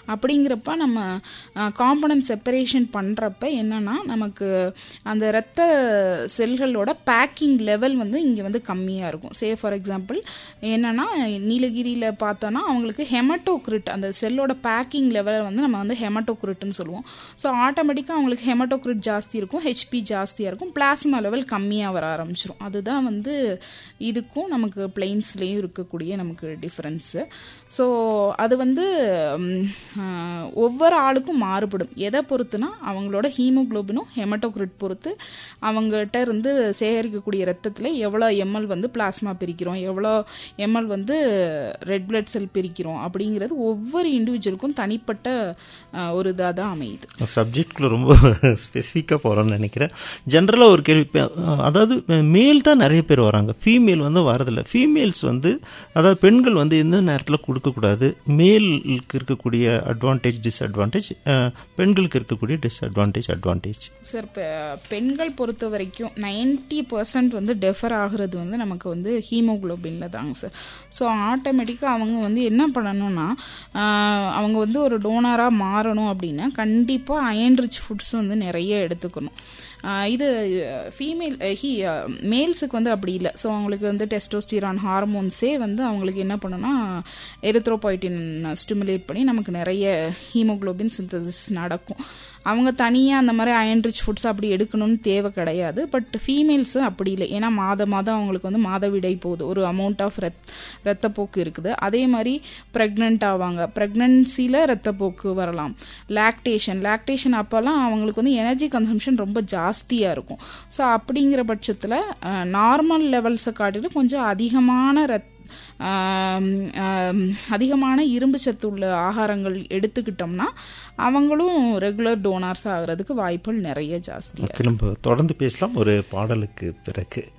அப்படிங்கிறப்ப நம்ம component separation பண்ணுறப்ப என்னன்னா நமக்கு அந்த இரத்த செல்களோட பேக்கிங் லெவல் வந்து இங்கே வந்து கம்மியாக இருக்கும் சே ஃபார் எக்ஸாம்பிள் என்னன்னா நீலகிரியில் பார்த்தோன்னா அவங்களுக்கு ஹெமட்டோக்ரிட் அந்த செல்லோட பேக்கிங் லெவலை வந்து நம்ம வந்து ஹெமட்டோக்ரிட்னு சொல்லுவோம் ஸோ ஆட்டோமேட்டிக்காக அவங்களுக்கு ஹெமட்டோக்ரிட் ஜாஸ்தி இருக்கும் ஹெச்பி ஜாஸ்தியாக இருக்கும் பிளாஸ்மா லெவல் கம்மியாக வர ஆரம்பிச்சிரும் அதுதான் வந்து இதுக்கும் நமக்கு பிளெயின்ஸ்லேயும் இருக்கக்கூடிய நமக்கு டிஃப்ரென்ஸு ஸோ அது வந்து ம், ஆஹ், ஒவ்வொரு ஆளுக்கும் மாறுபடும் எதை பொறுத்துனா அவங்களோட ஹீமோகுளோபினும் ஹெமட்டோக்ரிட் பொறுத்து அவங்ககிட்ட இருந்து சேகரிக்கக்கூடிய ரத்தத்தில் எவ்வளோ எம்எல் வந்து பிளாஸ்மா பிரிக்கிறோம் எவ்வளோ எம்எல் வந்து ரெட் பிளட் செல் பிரிக்கிறோம் அப்படிங்கிறது ஒவ்வொரு இண்டிவிஜுவலுக்கும் தனிப்பட்ட ஆஹ், ஒரு இதாக தான் அமையுது சப்ஜெக்ட்குள்ள ரொம்ப ஸ்பெசிஃபிக்காக போகிறோம்னு நினைக்கிறேன் ஜென்ரலாக ஒரு கேள்வி இப்ப, அஹ், அதாவது மேல் தான் நிறைய பேர் வராங்க ஃபீமேல் வந்து வரதில்லை ஃபீமேல்ஸ் வந்து அதாவது பெண்கள் வந்து எந்த நேரத்தில் கொடுக்கக்கூடாது மேலுக்கு இருக்கக்கூடிய அட்வான்டேஜ் டிஸ்அட்வான்டேஜ் பெண்களுக்கு இருக்கக்கூடிய டிஸ்அட்வான்டேஜ் அட்வான்டேஜ் சார் இப்போ பெண்கள் பொறுத்த வரைக்கும் நைன்டி பர்சன்ட் வந்து டெஃபர் ஆகுறது வந்து நமக்கு வந்து ஹீமோகுளோபின்ல தாங்க சார் ஸோ ஆட்டோமேட்டிக்காக அவங்க வந்து என்ன பண்ணணும்னா ஆஹ், அவங்க வந்து ஒரு டோனராக மாறணும் அப்படின்னா கண்டிப்பாக அயன் ரிச் ஃபுட்ஸ் வந்து நிறைய எடுத்துக்கணும் ஆஹ், இது ஃபீமேல் ஹீ மேல்ஸுக்கு வந்து அப்படி இல்லை ஸோ அவங்களுக்கு வந்து டெஸ்டோஸ்டிரான் ஹார்மோன்ஸே வந்து அவங்களுக்கு என்ன பண்ணுன்னா எரித்ரோபாய்டின் ஸ்டிமுலேட் பண்ணி நமக்கு நிறைய ஹீமோகுளோபின் சிந்தசிஸ் நடக்கும் அவங்க தனியாக அந்த மாதிரி அயன் ரிச் ஃபுட்ஸ் அப்படி எடுக்கணும்னு தேவை கிடையாது பட் ஃபீமேல்ஸ் அப்படி இல்லை ஏன்னா மாத மாதம் அவங்களுக்கு வந்து மாதவிடை போகுது ஒரு அமௌண்ட் ஆஃப் ரத் ரத்தப்போக்கு இருக்குது அதே மாதிரி ப்ரெக்னென்ட் ஆவாங்க ப்ரெக்னன்சியில் ரத்தப்போக்கு வரலாம் லாக்டேஷன் லாக்டேஷன் அப்போல்லாம் அவங்களுக்கு வந்து எனர்ஜி கன்சம்ஷன் ரொம்ப ஜாஸ்தியாக இருக்கும் ஸோ அப்படிங்கிற பட்சத்தில் நார்மல் லெவல்ஸை காட்டிலும் கொஞ்சம் அதிகமான ரத் ஆம், ஆம், அதிகமான இரும்பு சத்து உள்ள ஆகாரங்கள் எடுத்துக்கிட்டோம்னா அவங்களும் ரெகுலர் டோனார்ஸ் ஆகிறதுக்கு வாய்ப்புகள் நிறைய ஜாஸ்தி ஓகே நம்ம தொடர்ந்து பேசலாம் ஒரு பாடலுக்கு பிறகு